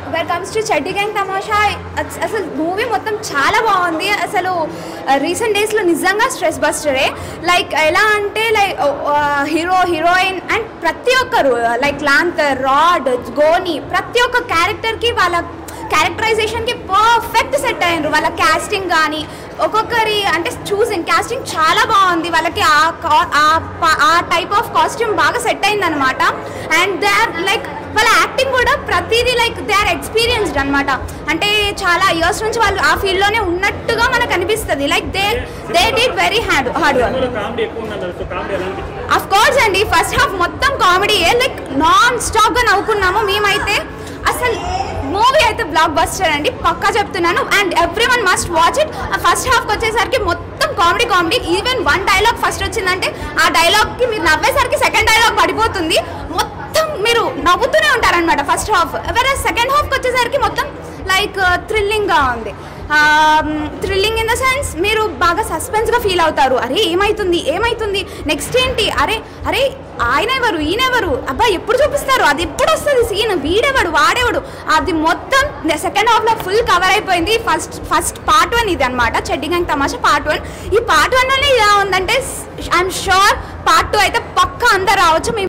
where comes to చెడ్డి gang తమాషా అస్- అసలు మూవీ మొత్తం చాలా బాగుంది అసలు రీసెంట్ డేస్లో నిజంగా స్ట్రెస్ బస్టరే లైక్ ఎలా అంటే లైక్ హీరో హీరోయిన్ అండ్ ప్రతి ఒక్కరు లైక్ లాంతర్ రాడ్ గోని ప్రతి ఒక్క క్యారెక్టర్కి వాళ్ళ క్యారెక్టరైజేషన్కి పర్ఫెక్ట్ సెట్ అయ్యారు వాళ్ళ క్యాస్టింగ్ కానీ ఒక్కొక్కరి అంటే చూసింగ్ క్యాస్టింగ్ చాలా బాగుంది వాళ్ళకి ఆ కా- ఆ ప- ఆ టైప్ ఆఫ్ కాస్ట్యూమ్ బాగా సెట్ అయిందనమాట అండ్ దే ఆర్ లైక్ వాళ్ళ యాక్టింగ్ కూడా ప్రతిదీ లైక్ దే ఆర్ ఎక్స్పీరియన్స్డ్ అనమాట అంటే చాలా ఇయర్స్ నుంచి వాళ్ళు ఆ ఫీల్డ్లోనే ఉన్నట్టుగా మనకు అనిపిస్తుంది like they they did very hard hard work comedy ఎక్కువ ఉందన్నారు సో కామెడీ ఎలా అనిపించింది అఫ్ కోర్స్ అండి ఫస్ట్ హాఫ్ మొత్తం కామెడీయే లైక్ నాన్ స్టాప్ గా నవ్వుకున్నాము మేమైతే అసలు మూవీ అయితే బ్లాక్ బస్టర్ అండి పక్కా చెప్తున్నాను and everyone must watch it first హాఫ్కి వచ్చేసరికి మొత్తం comedy comedy even one dialogue first వచ్చిందంటే ఆ డైలాగ్కి మీరు నవ్వేసరికి సెకండ్ డైలాగ్ పడిపోతుంది మొత్తం మీరు నవ్వుతూనే ఉంటారనమాట ఫస్ట్ హాఫ్ వేరే సెకండ్ హాఫ్కి వచ్చేసరికి మొత్తం లైక్ థ్రిల్లింగ్గా ఉంది థ్రిల్లింగ్ ఇన్ ద సెన్స్ మీరు బాగా సస్పెన్స్గా ఫీల్ అవుతారు అరే ఏమైతుంది ఏమైతుంది నెక్స్ట్ ఏంటి అరే అరే ఆయన ఎవరు ఈయన ఎవరు అబ్బా ఎప్పుడు చూపిస్తారు అది ఎప్పుడు వస్తుంది సీన్ వీడెవడు వాడేవాడు అది మొత్తం సెకండ్ హాఫ్లో ఫుల్ కవర్ అయిపోయింది ఫస్ట్ ఫస్ట్ పార్ట్ వన్ ఇది అనమాట Chaddi gang Tamasha part one ఈ పార్ట్ వన్లోనే ఇలా ఉందంటే ఐఎమ్ షూర్ పార్ట్ టూ అయితే పక్కా అంతా రావచ్చు మీ